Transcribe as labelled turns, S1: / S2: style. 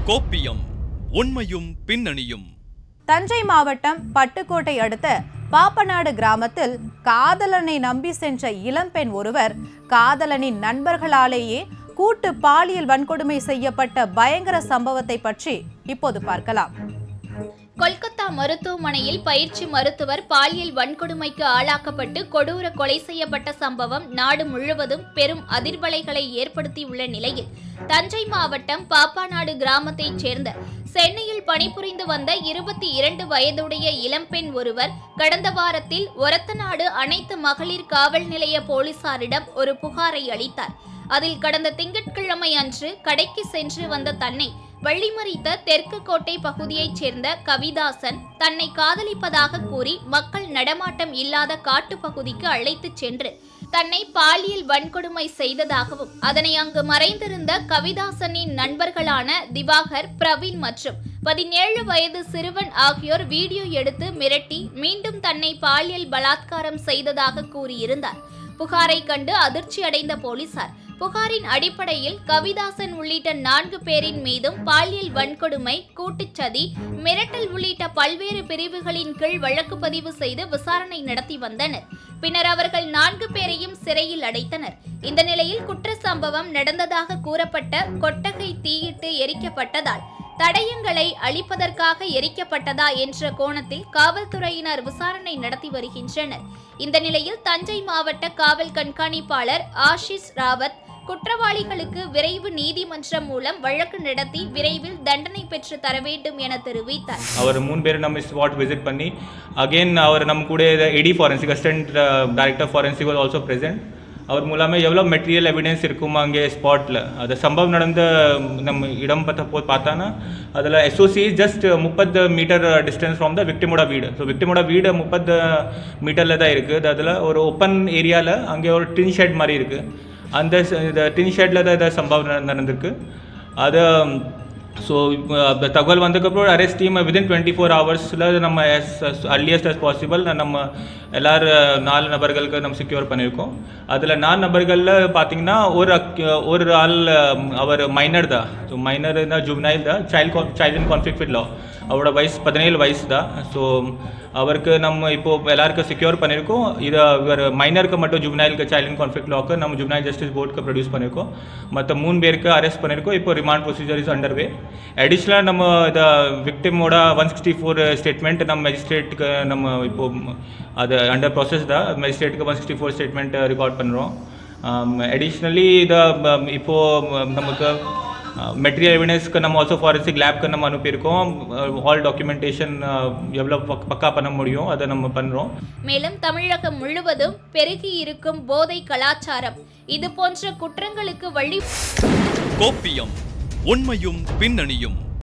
S1: கோப்பியம் உண்மையும் பின்னணியும்
S2: தஞ்சை மாவட்டம் பட்டுக்கோட்டை அடுத்த பாப்பநாடு கிராமத்தில் காதலனை நம்பி சென்ற இளம்பெண் ஒருவர் காதலனின் நண்பர்களாலேயே கூட்டு பாலியல் வன்கொடுமை செய்யப்பட்ட பயங்கர சம்பவத்தை பற்றி இப்போது பார்க்கலாம்
S3: கொல்கத்தா மருத்துவமனையில் பயிற்சி மருத்துவர் பாலியல் வன்கொடுமைக்கு ஆளாக்கப்பட்டு கொடூர கொலை செய்யப்பட்ட சம்பவம் நாடு முழுவதும் பெரும் அதிர்வலைகளை ஏற்படுத்தியுள்ள நிலையில் தஞ்சை மாவட்டம் பாப்பாநாடு கிராமத்தைச் சேர்ந்த சென்னையில் பணிபுரிந்து வந்த இருபத்தி இரண்டு வயதுடைய இளம்பெண் ஒருவர் கடந்த வாரத்தில் ஒரத்தநாடு அனைத்து மகளிர் காவல் நிலைய போலீசாரிடம் ஒரு புகாரை அளித்தார் அதில் கடந்த திங்கட்கிழமை அன்று கடைக்கு சென்று வந்த தன்னை வள்ளிமறித்த தெற்கு கோட்டை பகுதியைச் சேர்ந்த கவிதாசன் தன்னை காதலிப்பதாக கூறி மக்கள் நடமாட்டம் இல்லாத காட்டுப் பகுதிக்கு அழைத்துச் சென்று தன்னை பாலியல் வன்கொடுமை செய்ததாகவும் அதனை அங்கு மறைந்திருந்த கவிதாசனின் நண்பர்களான திவாகர் பிரவீன் மற்றும் பதினேழு வயது சிறுவன் ஆகியோர் வீடியோ எடுத்து மிரட்டி மீண்டும் தன்னை பாலியல் பலாத்காரம் செய்ததாக கூறியிருந்தார் புகாரை கண்டு அதிர்ச்சி அடைந்த போலீசார் புகாரின் அடிப்படையில் கவிதாசன் உள்ளிட்ட நான்கு பேரின் மீதும் பாலியல் வன்கொடுமை கூட்டுச்சதி மிரட்டல் உள்ளிட்ட பல்வேறு பிரிவுகளின் கீழ் வழக்கு பதிவு செய்து விசாரணை நடத்தி வந்தனர் பின்னர் அவர்கள் நான்கு பேரையும் சிறையில் அடைத்தனர் இந்த நிலையில் குற்ற சம்பவம் நடந்ததாக கூறப்பட்ட கொட்டகை தீயிட்டு எரிக்கப்பட்டதால் தடயங்களை அழிப்பதற்காக எரிக்கப்பட்டதா என்ற கோணத்தில் காவல்துறையினர் விசாரணை நடத்தி வருகின்றனர் இந்த நிலையில் தஞ்சை மாவட்ட காவல் கண்காணிப்பாளர் ஆஷிஷ் ராவத் குற்றவாளிகளுக்கு விரைவு நீதிமன்றம் மூலம் வழக்கு நடத்தி விரைவில் தண்டனை பெற்று தர வேண்டும் என தெரிவித்தார்
S4: அவர் மூணு பேர் நம்ம ஸ்பாட் விசிட் பண்ணி அகெயின் அவர் நம்ம கூட எடி forensic assistant director forensic was also present அவர் மூலமாக எவ்வளோ மெட்டீரியல் எவிடன்ஸ் இருக்கும் அங்கே ஸ்பாட்டில் அது சம்பவம் நடந்த நம்ம இடம் பார்த்த போது பார்த்தானா அதில் எஸ்ஓசி ஜஸ்ட் முப்பது மீட்டர் டிஸ்டன்ஸ் ஃப்ரம் த விக்டிமோட வீடு ஸோ விக்டிமோட வீடு முப்பது மீட்டரில் தான் இருக்குது அதில் ஒரு ஓப்பன் ஏரியாவில் அங்கே ஒரு டின் ஷெட் மாதிரி இருக்குது அந்த ச- இந்த டின் ஷெட்டில் தான் இந்த சம்பவம் நட- நடந்திருக்கு அது ஸோ அந்த தகவல் வந்ததுக்கப்புறம் arrest team within twenty four ஹவர்ஸில் நம்ம எஸ் அர்லியஸ்ட் as பாசிபிள் நம்ம எல்லாரும் நாலு நபர்களுக்கு நம்ம செக்யூர் பண்ணியிருக்கோம் அதில் நாலு நபர்களில் பார்த்தீங்கன்னா ஒரு அக்- ஒரு ஆள் அம், அவர் மைனர் தான் ஸோ மைனர் தான் ஜுப்னைல் தான் child child in conflict with law அவரோட வயசு பதினேழு வயசு தான் ஸோ அவருக்கு நம்ம இப்போ எல்லாருக்கும் செக்யூர் பண்ணியிருக்கோம் இது இவர் மைனருக்கு மட்டும் ஜுப்னைலுக்கு சைல்ட் இன் கான்ஃப்ளிக் லாக்கு நம்ம ஜுப்னைல் ஜஸ்டிஸ் போர்டுக்கு ப்ரொடியூஸ் பண்ணியிருக்கோம் மற்ற மூணு பேருக்கு அரெஸ்ட் பண்ணியிருக்கோம் இப்போ remand procedure is under way அடிஷ்னலாக நம்ம இதை விக்டிமோட ஒன் சிக்ஸ்டி ஃபோர் ஸ்டேட்மெண்ட் நம்ம மேஜிஸ்ட்ரேட்டுக்கு நம்ம இப்போ அது அண்டர் ப்ராசஸ் தான் மேஜிஸ்ட்ரேட்டுக்கு one sixty four statement record பண்ணுறோம் அடிஷ்னலி இதை இப்போது நமக்கு மெட்டீரியல் எவிடன்ஸ்க்கு நம்ம ஆல்சோ ஃபாரன்சிக் லேப்க்கு நம்ம அனுப்பியிருக்கோம் ஆல் டாக்குமெண்டேஷன் எவ்வளோ பக் பக்கா பண்ண முடியும் அதை நம்ம பண்ணுறோம்
S3: மேலும் தமிழகம் முழுவதும் பெருகி இருக்கும் போதை கலாச்சாரம் இது போன்ற குற்றங்களுக்கு வழி
S1: கோப்பியம் உண்மையும் பின்னணியும்